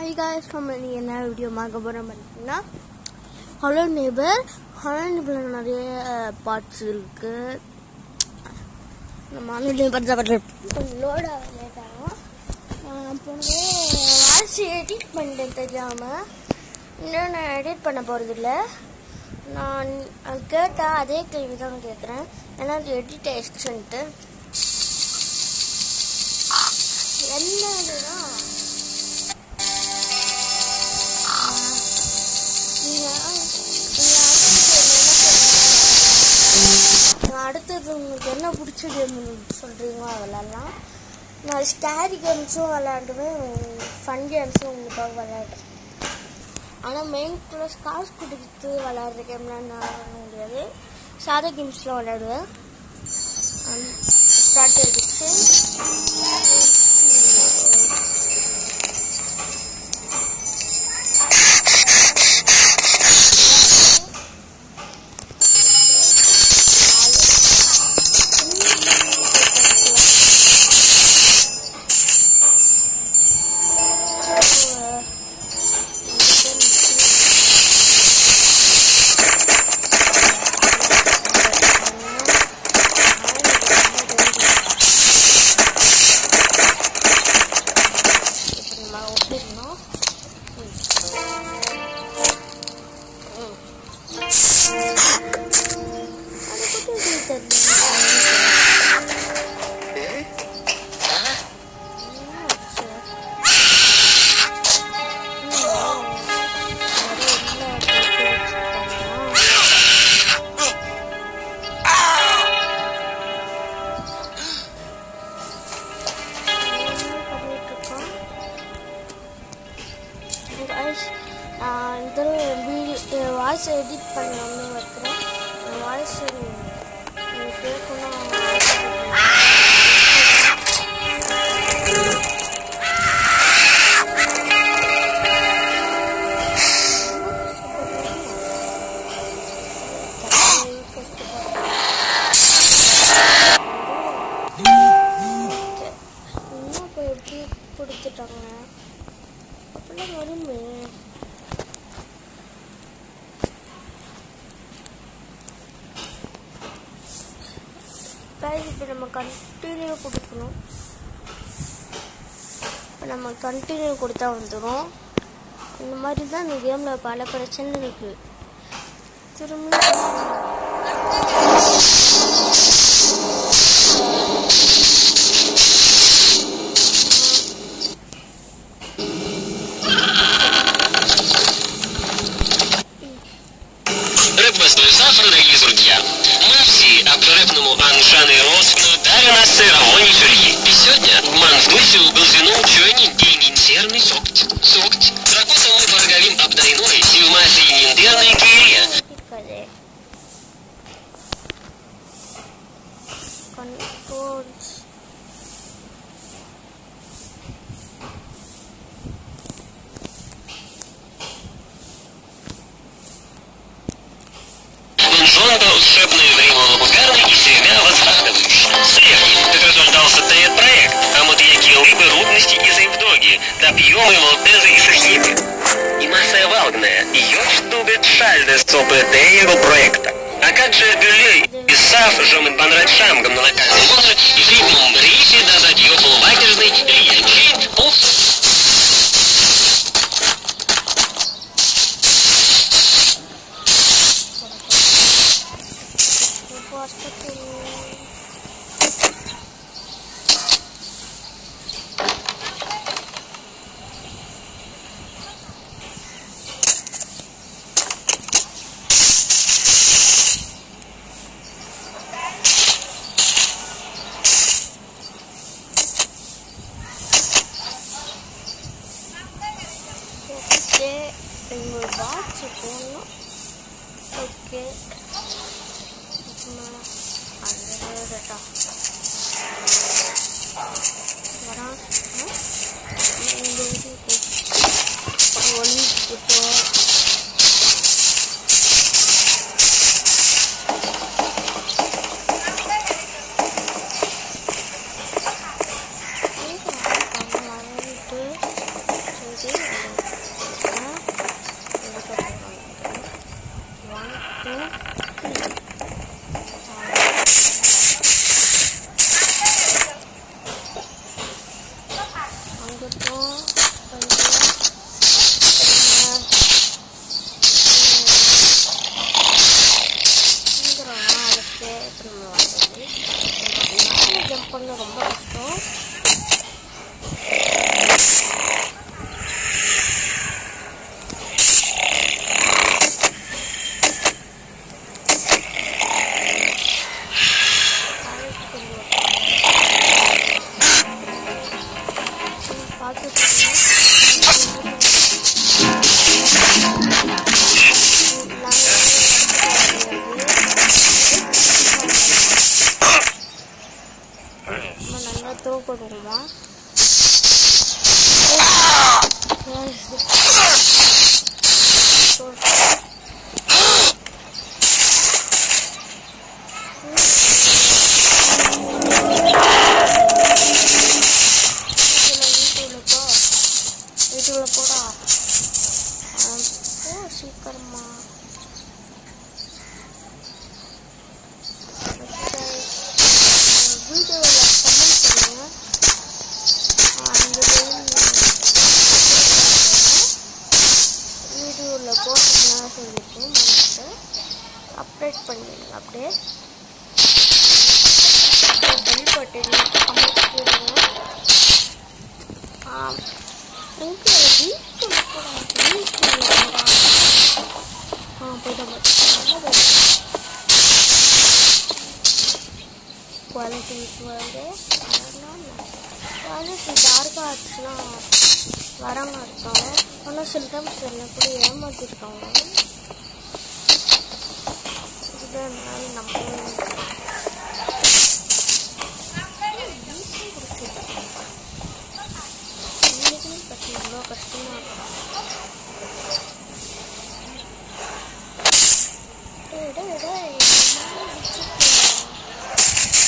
High guys நம்ம இன்னைக்கு என்ன வீடியோ பார்க்க போகிறோம் பார்த்தீங்கன்னா ஹலோ நேபர் ஹலோ நேபரில் நிறைய பார்ட்ஸ் இருக்குது நம்ம ஹலோ நேபர் தான் கொஞ்சம் லோட் ஆக லேட் ஆகும் போனவே வாய்ஸ் எடிட் பண்ணிட்டேன் தெரியாமல் இன்னும் நான் எடிட் பண்ண போகிறதில்ல நான் கேட்டால் அதே கேள்வி தான் கேட்குறேன் ஏன்னா அது எடிட் ஆயிடுச்சுன்ட்டு என்னதுன்னா அடுத்தது உங்களுக்கு என்ன பிடிச்ச கேம் சொல்கிறீங்களோ விளாட்லாம் நான் ஸ்டாரி கேம்ஸும் விளாண்டுவேன் ஃபன் கேம்ஸும் உங்களுக்காக விளாடுறேன் ஆனால் மெயின் ப்ளஸ் காசு கொடுத்து விளாட்ற கேம்லாம் நான் விளாட முடியாது சாதா கேம்ஸ்லாம் விளாடுவேன் ஸ்டார்ட் ஆகிடுச்சு நம்ம ஒப்பிடணும் அது கூட தெரியல இதில் வாய்ஸ் எடிட் பண்ணலாம்னு வைக்கிறேன் வாய்ஸ் கேட்கணும் இன்னும் இப்போ எப்படி கொடுத்துட்டாங்க அப்படிலாம் வருமே guys, இப்போ நம்ம கண்டினியூ கொடுக்கணும் இப்போ நம்ம கண்டினியூ கொடுத்தா வந்துடும் இந்த மாதிரி தான் இந்த கேமில் பல பிரச்சனை இருக்கு திரும்ப Риббасної сафри, дорогі друзі. Ми всі абсолютному Анжаны Росну дарена сыровой сюрьи. И сегодня ман смысл был звеном чуни дейминсерный сокт. Сокт. Закусом мы поговорим об дайной силмасе и ниндерной кире. இருக்காது கண்ட்ரோல்ஸ் Лунжонда волшебное время лопугарный и себя возрадовающий. Сверхи, как рассуждался тает проект, а вот якие рыбы, рудности и заимвдоги, да пьемы, молтезы и сахибы. И масса валгная, ее штугает шальде сопы его проекта. А как же Гюлей и Сав жомит понрать шамгом на локальном море и в ритмом брифе да задъебал вагежный Ильянчин, уф. இப்போ ஹாஸ்பிட்டல் ஓகே எங்களோட பாக்ஸ் போடணும் ஓகே அடடடடா. வரான். ஆ? இந்த இது இப்போ ஒளிஞ்சிட்டு இப்போ சரி ஜம்ப் பண்ண ரொம்ப கஷ்டம் நல்லா த்ரோ பண்ணுவோமா வீட்டுல போ வீட்டுல போடா ஆ, போ சீக்கிரமா வீடியோவில் கமெண்ட் பண்ணுங்க அந்த வீடியோவில் போட்டோம்னா சொல்லிட்டு மன்னிட்டு அப்டேட் பண்ணிடுங்க அப்படியே பெல் பட்டன் கமெண்ட் போடுங்க எங்கே வீட்டில் போடாது வீட்டில் போடா ஆ போயிட்டோம் போயிட்டோம் குவாலிட்டி வருது குவாலிட்டி டார்க்காக ஆச்சுன்னா வராமல் இருக்காங்க ஆனால் சில டைம்ஸ் என்ன கூட ஏமாற்றிருக்காங்க இதனால நம்ம இன்னைக்குமே பிரச்சனை இவ்வளோ கஷ்டமாக இருக்கும் டேய் டேய் டேய் என்ன வச்சுக்கோ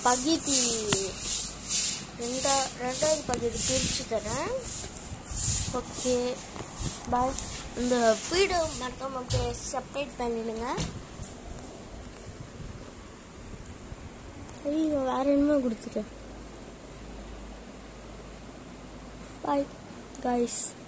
பகுதி ரெண்டா ரெண்டாவது பகுதி பிரித்து தரேன் ஓகே பாய் இந்த வீடியோ மறக்காம சப்ஸ்கிரைப் பண்ணிடுங்க ஐயோ வேற என்னமோ கொடுத்துட்டேன் பாய் காய்ஸ்